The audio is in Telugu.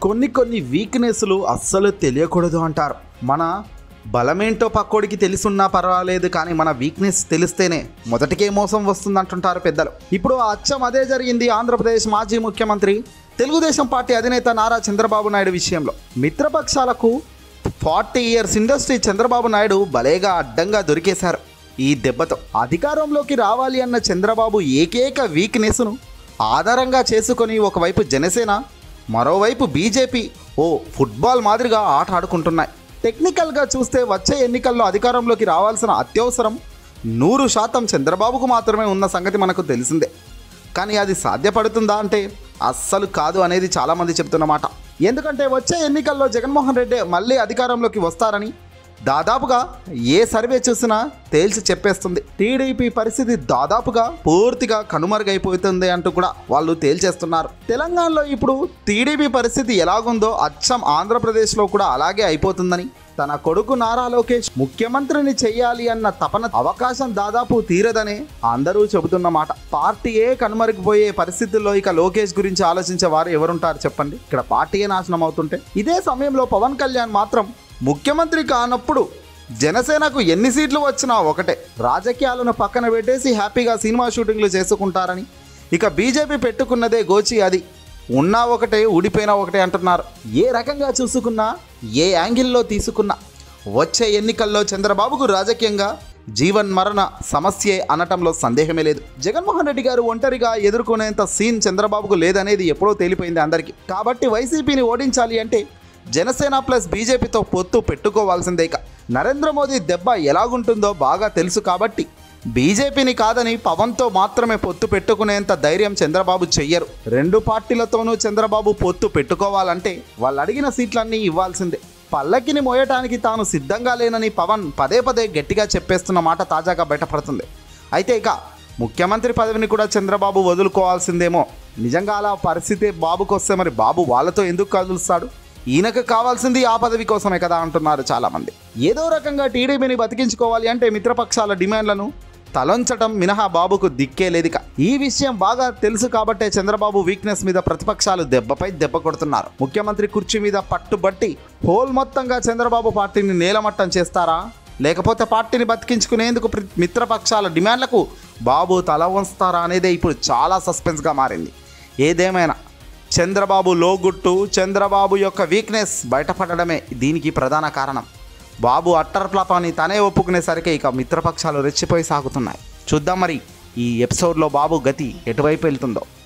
కొన్ని కొన్ని వీక్నెస్లు అస్సలు తెలియకూడదు అంటారు మన బలమేంటో పక్కోడికి తెలుసున్నా పర్వాలేదు కానీ మన వీక్నెస్ తెలిస్తేనే మొదటికే మోసం వస్తుంది అంటుంటారు పెద్దలు ఇప్పుడు ఆ అచ్చం అదే జరిగింది ఆంధ్రప్రదేశ్ మాజీ ముఖ్యమంత్రి తెలుగుదేశం పార్టీ అధినేత నారా చంద్రబాబు నాయుడు విషయంలో మిత్రపక్షాలకు forty years industry Chandrababu Naidu భలేగా అడ్డంగా దొరికేశారు ఈ దెబ్బతో అధికారంలోకి రావాలి అన్న చంద్రబాబు ఏకైక వీక్నెస్ను ఆధారంగా చేసుకొని ఒకవైపు జనసేన మరోవైపు బీజేపీ ఓ ఫుట్బాల్ మాదిరిగా ఆట ఆడుకుంటున్నాయి టెక్నికల్గా చూస్తే వచ్చే ఎన్నికల్లో అధికారంలోకి రావాల్సిన అత్యవసరం నూరు శాతం చంద్రబాబుకు మాత్రమే ఉన్న సంగతి మనకు తెలిసిందే కానీ అది సాధ్యపడుతుందా అంటే అస్సలు కాదు అనేది చాలామంది చెప్తున్నమాట ఎందుకంటే వచ్చే ఎన్నికల్లో జగన్మోహన్ రెడ్డి మళ్ళీ అధికారంలోకి వస్తారని దాదాపుగా ఏ సర్వే చూసినా తేల్చి చెప్పేస్తుంది టీడీపీ పరిస్థితి దాదాపుగా పూర్తిగా కనుమరుగైపోతుంది అంటూ కూడా వాళ్ళు తేల్చేస్తున్నారు తెలంగాణలో ఇప్పుడు టీడీపీ పరిస్థితి ఎలాగుందో అచ్చం ఆంధ్రప్రదేశ్లో కూడా అలాగే అయిపోతుందని తన కొడుకు నారా లోకేష్ ముఖ్యమంత్రిని చెయ్యాలి అన్న తపన అవకాశం దాదాపు తీరదని అందరూ చెబుతున్నమాట పార్టీయే కనుమరుగిపోయే పరిస్థితుల్లో ఇక లోకేష్ గురించి ఆలోచించే వారు ఎవరుంటారు చెప్పండి ఇక్కడ పార్టీయే నాశనం అవుతుంటే ఇదే సమయంలో పవన్ కళ్యాణ్ మాత్రం ముఖ్యమంత్రి కానప్పుడు జనసేనకు ఎన్ని సీట్లు వచ్చినా ఒకటే రాజకీయాలను పక్కన పెట్టేసి హ్యాపీగా సినిమా షూటింగ్లు చేసుకుంటారని ఇక బీజేపీ పెట్టుకున్నదే గోచి అది ఉన్నా ఒకటే ఊడిపోయినా ఒకటే అంటున్నారు ఏ రకంగా చూసుకున్నా ఏ యాంగిల్లో తీసుకున్నా వచ్చే ఎన్నికల్లో చంద్రబాబుకు రాజకీయంగా జీవన్ మరణ సమస్యే అనటంలో సందేహమే లేదు జగన్మోహన్ రెడ్డి గారు ఒంటరిగా ఎదుర్కొనేంత సీన్ చంద్రబాబుకు లేదనేది ఎప్పుడో తేలిపోయింది అందరికీ కాబట్టి వైసీపీని ఓడించాలి అంటే జనసేన ప్లస్ బీజేపీతో పొత్తు పెట్టుకోవాల్సిందే ఇక నరేంద్ర మోదీ దెబ్బ ఎలాగుంటుందో బాగా తెలుసు కాబట్టి బీజేపీని కాదని పవన్తో మాత్రమే పొత్తు పెట్టుకునేంత ధైర్యం చంద్రబాబు చెయ్యరు రెండు పార్టీలతోనూ చంద్రబాబు పొత్తు పెట్టుకోవాలంటే వాళ్ళు అడిగిన సీట్లన్నీ ఇవ్వాల్సిందే పల్లకిని మోయటానికి తాను సిద్ధంగా లేనని పవన్ పదే పదే గట్టిగా చెప్పేస్తున్న మాట తాజాగా బయటపడుతుంది అయితే ఇక ముఖ్యమంత్రి పదవిని కూడా చంద్రబాబు వదులుకోవాల్సిందేమో నిజంగా అలా పరిస్థితి బాబుకు వస్తే మరి బాబు వాళ్ళతో ఎందుకు కదులుస్తాడు ఈయనకు కావాల్సింది ఆ పదవి కోసమే కదా అంటున్నారు చాలామంది ఏదో రకంగా టీడీపీని బతికించుకోవాలి అంటే మిత్రపక్షాల డిమాండ్లను తలంచటం మినహా బాబుకు దిక్కే లేదిక ఈ విషయం బాగా తెలుసు కాబట్టే చంద్రబాబు వీక్నెస్ మీద ప్రతిపక్షాలు దెబ్బపై దెబ్బ కొడుతున్నారు ముఖ్యమంత్రి కుర్చీ మీద పట్టుబట్టి హోల్ మొత్తంగా చంద్రబాబు పార్టీని నేలమట్టం చేస్తారా లేకపోతే పార్టీని బతికించుకునేందుకు ప్రి- మిత్రపక్షాల డిమాండ్లకు బాబు తల వంచుతారా అనేదే ఇప్పుడు చాలా సస్పెన్స్గా మారింది ఏదేమైనా చంద్రబాబు లోగుట్టు చంద్రబాబు యొక్క వీక్నెస్ బయటపడడమే దీనికి ప్రధాన కారణం బాబు అట్టర్ ఫ్లాప్ అని తనే ఒప్పుకునేసరికి ఇక మిత్రపక్షాలు రెచ్చిపోయి సాగుతున్నాయి చూద్దాం మరి ఈ ఎపిసోడ్లో బాబు గతి ఎటువైపు వెళ్తుందో